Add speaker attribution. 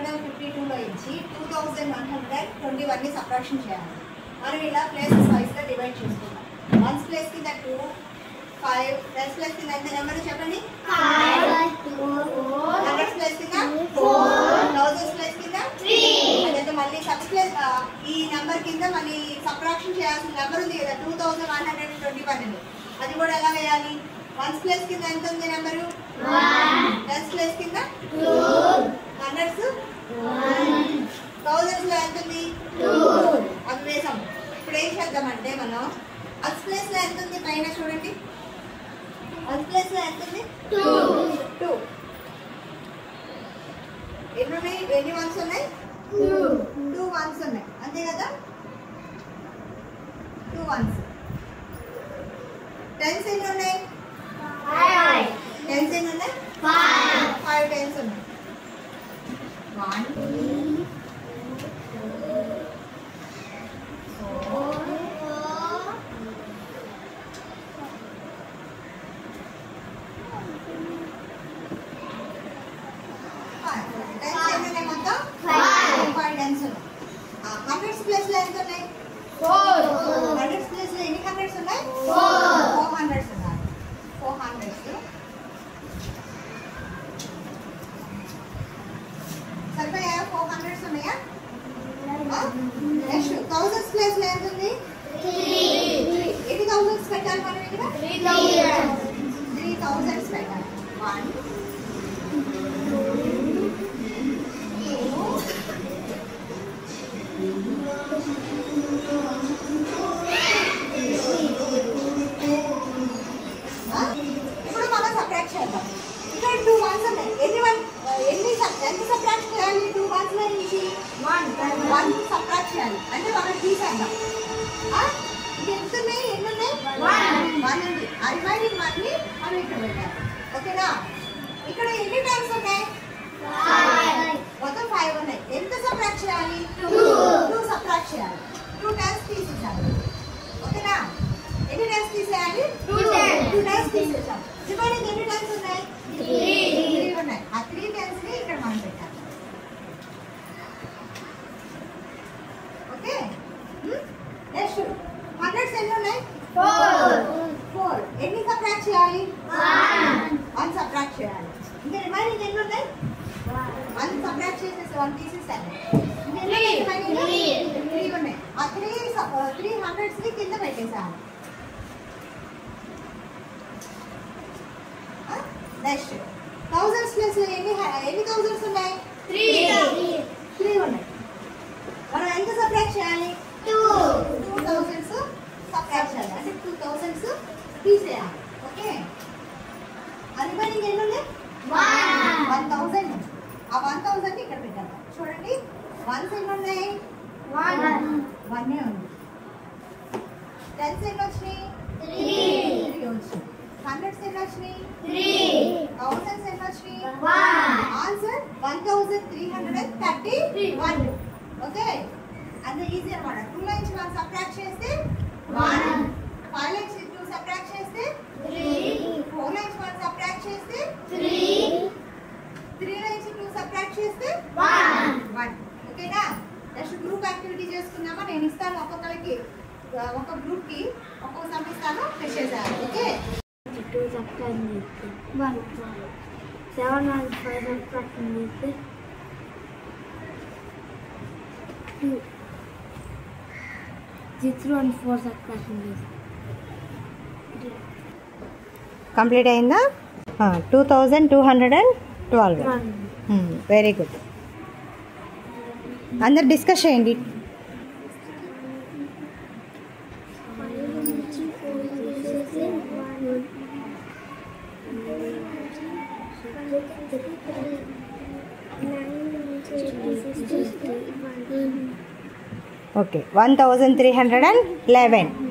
Speaker 1: Hundred fifty టూలో ఇచ్చి two thousand one hundred twenty వన్ని సబ్ట్రాక్షన్ చేయాలి మనం ఇలా ప్లేసెస్ వైజ్గా డివైడ్ చేసుకుంటాం వన్స్ ప్లేస్ కింద టూ ఫైవ్ టెన్స్ ప్లేస్ కింద ఎంత నెంబర్ చెప్పండి హండ్రెడ్స్ ప్లేస్ కింద థౌజండ్స్ ప్లేస్ కింద అదైతే మళ్ళీ సబ్ ప్లేస్ ఈ నెంబర్ కింద మళ్ళీ సబ్ట్రాక్షన్ చేయాల్సిన నెంబర్ ఉంది కదా two thousand one hundred twenty one అది కూడా ఎలా వేయాలి వన్స్ ప్లేస్ కింద ఎంత ఉంది నెంబరు టెన్స్ ప్లేస్ కింద హండ్రెడ్స్ థౌజండ్స్ లో ఎంత ఉంది అవి వేసాం ఇప్పుడు ఏం చేద్దామంటే మనం అస్ ప్లేస్ లో ఎంత ఉంది పైన చూడండి అస్ ప్లేస్ లో ఎంత ఉంది టూ ఎన్ని ఉన్నాయి ఎన్ని వన్స్ ఉన్నాయి టూ వన్స్ ఉన్నాయి అంతే కదా టూ వన్స్ టెన్స్ ఎన్ని ఉన్నాయి టెన్స్ ఎన్ని ఉన్నాయి ఫైవ్ టెన్స్ ఉన్నాయి వన్ ఫైవ్ టెన్స్ ఎన్ని ఉన్నాయి మొత్తం ఫైవ్ టెన్స్ ఉన్నాయి హండ్రెడ్స్ ప్లేస్ లో ఎంత ఉన్నాయి హండ్రెడ్స్ ప్లేస్ లో ఎన్ని హండ్రెడ్స్ ఉన్నాయి ఫోర్ హండ్రెడ్స్ ఉన్నాయి ఫోర్ హండ్రెడ్స్ సరిపోయా ఫోర్ హండ్రెడ్స్ ఉన్నాయా నెక్స్ట్ థౌసండ్స్ ప్లేస్ లో ఎంత ఉంది ఎన్ని థౌసండ్స్ పెట్టాలి మనం ఇక్కడ త్రీ థౌసండ్స్ పెట్టాలి వన్ ఇప్పుడు మనం సబ్ట్రాక్ట్ చేద్దాం ఇక్కడ టూ వన్స్ ఉన్నాయి ఎన్ని వన్ ఎన్ని sub- ఎంత సబ్ట్రాక్ట్ చేయాలి టూ వన్స్ లో నుంచి వన్ వన్ సబ్ట్రాక్ట్ చేయాలి అంటే మనం తీసేద్దాం ఆ? ఇది ఎంత ఉన్నాయి ఎన్ని ఉన్నాయి వన్ ఉంది ఆ రిమైనింగ్ వన్ ని మనం ఇక్కడ పెట్టాలి ఓకేనా ఇక్కడ ఎన్ని టైమ్స్ ఉన్నాయి మొత్తం ఫైవ్ ఉన్నాయి ఎంత సబ్ట్రాక్ట్ చేయాలి టూ సబ్ట్రాక్ట్ చేయాలి టూ టైమ్స్ తీసేసాలి ఓకేనా ఎన్ని టైమ్స్ తీసేయాలి
Speaker 2: Two times.
Speaker 1: టూ టైమ్స్ తీసేసాం రిమైనింగ్ ఎన్ని టైమ్స్ ఉన్నాయి త్రీ ఉన్నాయి ఆ త్రీ టైమ్స్ ని ఇక్కడ మనం పెట్టాలి ఓకే నెక్స్ట్ హండ్రెడ్స్ ఎన్ని ఉన్నాయి ఫోర్ ఎన్ని సబ్ట్రాక్ట్ చేయాలి వన్ సబ్ట్రాక్ట్ చేయాలి ఇంకా రిమైనింగ్ ఎన్ని ఉన్నాయి వన్ సబ్ట్రాక్ట్ చేసేసి వన్ తీసేసాను
Speaker 2: Three.
Speaker 1: త్రీ ఉన్నాయి ఆ త్రీ త్రీ హండ్రెడ్స్ ని కింద పెట్టేసాను నెక్స్ట్ థౌజండ్స్ ప్లస్ ఎన్ని హ- ఎన్ని థౌజండ్స్ ఉన్నాయి త్రీ ఉన్నాయి మనం ఎంత సబ్ట్రాక్ట్ చేయాలి టూ థౌజండ్స్ సబ్ట్రాక్ట్ చేయాలి అంటే టూ థౌజండ్స్ తీసేయాలి ఓకే రిమైనింగ్ ఎన్ని ఉన్నాయి వన్ థౌజండ్ ఆ వన్ థౌజండ్ ఇక్కడ పెట్టాలి చూడండి వన్స్ ఎన్ని ఉన్నాయి వన్ ఉంది టెన్స్ ఎన్ని వచ్చినాయి త్రీ వచ్చినాయి హండ్రెడ్స్ ఎన్ని వచ్చినాయి థౌసండ్స్ ఎన్ని వచ్చినాయి answer one thousand three hundred and thirty one okay అంత ఈజీ అనమాట టూ లైన్స్ వన్ సబ్ట్రాక్ట్ చేస్తే one five lines two subtract చేస్తే ఫోర్ లైన్స్ వన్ సబ్ట్రాక్ట్ చేస్తే త్రీ లైన్స్ టూ సబ్ట్రాక్ట్ చేస్తే వన్ ఓకేనా నెక్స్ట్ గ్రూప్ యాక్టివిటీ చేసుకుందామా నేను ఇస్తాను ఒక్కొక్కరికి ఆ, ఒక గ్రూప్ కి ఒక్కొక్క సమ్ ఇస్తాను ఫిష్ చేసేయాలి ఓకే
Speaker 2: టూ సబ్ట్రాక్ట్ చేస్తే one seven one five subtract చేస్తే two six one four subtract చేస్తే
Speaker 1: కంప్లీట్ అయిందా two thousand two hundred and twelve
Speaker 2: one
Speaker 1: very good అందరు డిస్కస్ చేయండి
Speaker 2: ఫైవ్ నుంచి ఫోర్ చేసేస్తే వన్ నైన్ నుంచి తీసేస్తే one
Speaker 1: okay one thousand three hundred and eleven